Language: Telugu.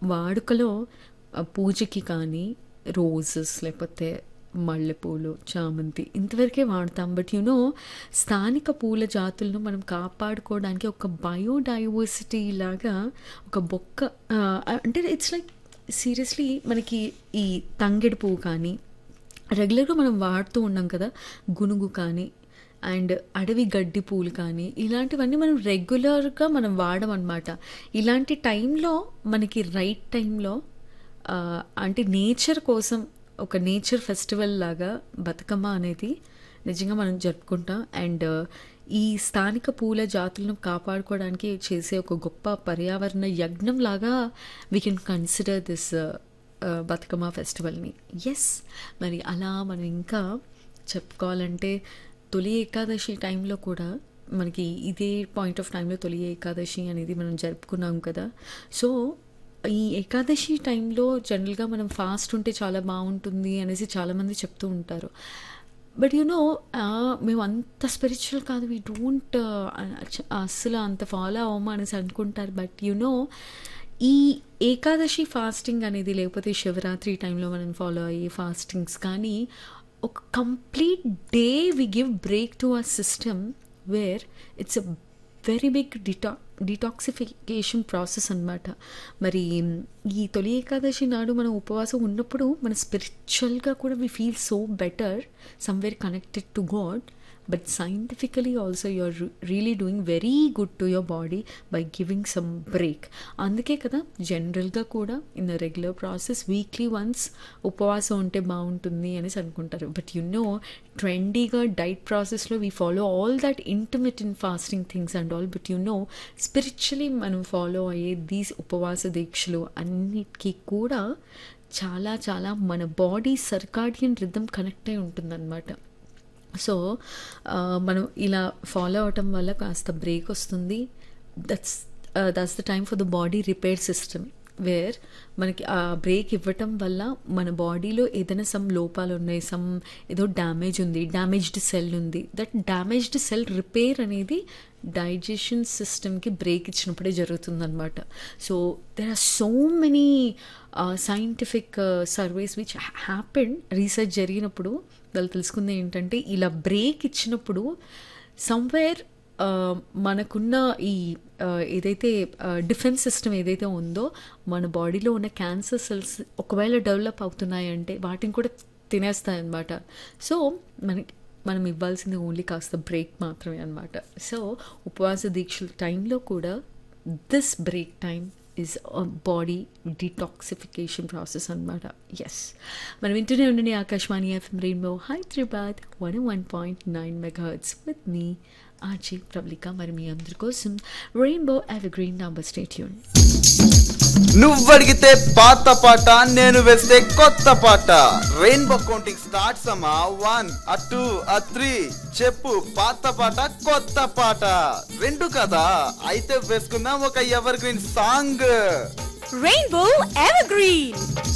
వాడుకలో ఆహ్, పూజకి కానీ రోజెస్ లేకపోతే మల్లెపూలు, చామంతి ఇంతవరకే వాడతాం. బట్ యూ నో స్థానిక పూల జాతులను మనం కాపాడుకోవడానికి ఒక బయోడైవర్సిటీ లాగా ఒక బొక్క ఆహ్, అంటే ఇట్స్ లైక్ సీరియస్‌లీ మనకి ఈ తంగేడు పువ్వు కానీ రెగ్యులర్‌గా మనం వాడుతూ ఉన్నాం కదా! గునుగు కానీ అండ్ అడవి గడ్డి పూలు కానీ ఇలాంటివన్నీ మనం రెగ్యులర్‌గా మనం వాడమనమాట. ఇలాంటి టైంలో మనకి రైట్ టైంలో ఆహ్, అంటే నేచర్ కోసం ఒక నేచర్ ఫెస్టివల్ లాగా బతుకమ్మ అనేది నిజంగా మనం జరుపుకుంటాం. అండ్ ఈ స్థానిక పూల జాతులను కాపాడుకోవడానికి చేసే ఒక గొప్ప పర్యావరణ యజ్ఞం లాగా వి కెన్ కన్సిడర్ దిస్ ఆహ్, బతుకమ్మ ఫెస్టివల్‌ని. యెస్. మరి అలా మనం ఇంకా చెప్పుకోవాలంటే తొలి ఏకాదశి టైంలో కూడా మనకి ఇదే పాయింట్ ఆఫ్ టైంలో తొలి ఏకాదశి అనేది మనం జరుపుకున్నాం కదా! సో, ఈ ఏకాదశి టైంలో జనరల్‌గా మనం ఫాస్ట్ ఉంటే చాలా బావుంటుంది అనేసి చాలామంది చెప్తూ ఉంటారు. బట్ యూ నో ఆహ్, మేము అంత స్పిరిచ్యువల్ కాదు. వి డోంట్ ఆహ్, చ అస్సలు అంత ఫాలో అవ్వము అనేసి అనుకుంటారు. బట్ యూ నో ఈ ఏకాదశి ఫాస్టింగ్ అనేది లేకపోతే శివరాత్రి టైంలో మనం ఫాలో అయ్యే ఫాస్టింగ్స్ కానీ ఒక complete day we give break to our system where it's a very big deto detoxification process అనమాట. మరి ఈ తొలి ఏకాదశి నాడు మనం ఉపవాసం ఉన్నప్పుడు మన స్పిరిచ్యువల్‌గా కూడా we feel so better somewhere connected to God. But scientifically also you are really doing very good to your body by giving some break. అందుకే కదా జనరల్‌గా కూడా in the regular process weekly once ఉపవాసం ఉంటే బావుంటుంది అనేసి అనుకుంటారు. బట్ యూ నో ట్రెండీగా డైట్ ప్రాసెస్‌లో we follow all that intermittent fasting things and all. But you know spiritually మనం ఫాలో అయ్యే దీస్ ఉపవాస దీక్షలు అన్నిటికి కూడా చాలా చాలా మన బాడీ సర్కాడియన్ రిథమ్ కనెక్ట్ అయి ఉంటుందనమాట. సో, ఆహ్, మనం ఇలా ఫాలో అవ్వటం వల్ల కాస్త బ్రేక్ వస్తుంది. That's ah, that's the time for the body repair system. Where మనకి ఆ బ్రేక్ ఇవ్వటం వల్ల మన బాడీలో ఏదైనా సమ్ లోపాలు ఉన్నాయి. సమ్ ఏదో డ్యామేజ్ ఉంది. డ్యామేజ్డ్ సెల్ ఉంది. దట్ డ్యామేజ్డ్ సెల్ రిపేర్ అనేది డైజెషన్ సిస్టమ్‌కి బ్రేక్ ఇచ్చినప్పుడే జరుగుతుందనమాట. So, there are so many ah, scientific surveys which happened research జరిగినప్పుడు వాళ్ళు తెలుసుకుంది ఏంటంటే ఇలా బ్రేక్ ఇచ్చినప్పుడు సమ్‌వేర్ ఆహ్, మనకున్న ఈ ఆహ్, ఏదైతే ఆహ్, డిఫెన్స్ సిస్టమ్ ఏదైతే ఉందో మన బాడీలో ఉన్న క్యాన్సర్ సెల్స్ ఒకవేళ డెవలప్ అవుతున్నాయంటే వాటిని కూడా తినేస్తాయన్నమాట. సో, మనకి మనం ఇవ్వాల్సింది ఓన్లీ కాస్త బ్రేక్ మాత్రమే అనమాట. సో, ఉపవాస దీక్షల టైంలో కూడా this break time is a body detoxification process అనమాట. యెస్. మనం వింటూనే ఉండండి ఆకాశవాణి FM rainbow Hyderabad 101.9 megahertz with మీ ఆర్‌జే ప్రవళిక. మరి మీ అందరి కోసం rainbow evergreen number stay tune. నువ్వడిగితే పాత పాట నేను వేస్తే కొత్త పాట రెయిన్బో కౌంటింగ్ స్టార్ట్స్ అమ్మా వన్ ఆ టూ ఆ త్రీ చెప్పు పాత పాట కొత్త పాట రెండు కదా అయితే వేసుకుందాం ఒక evergreen song Rainbow Evergreen.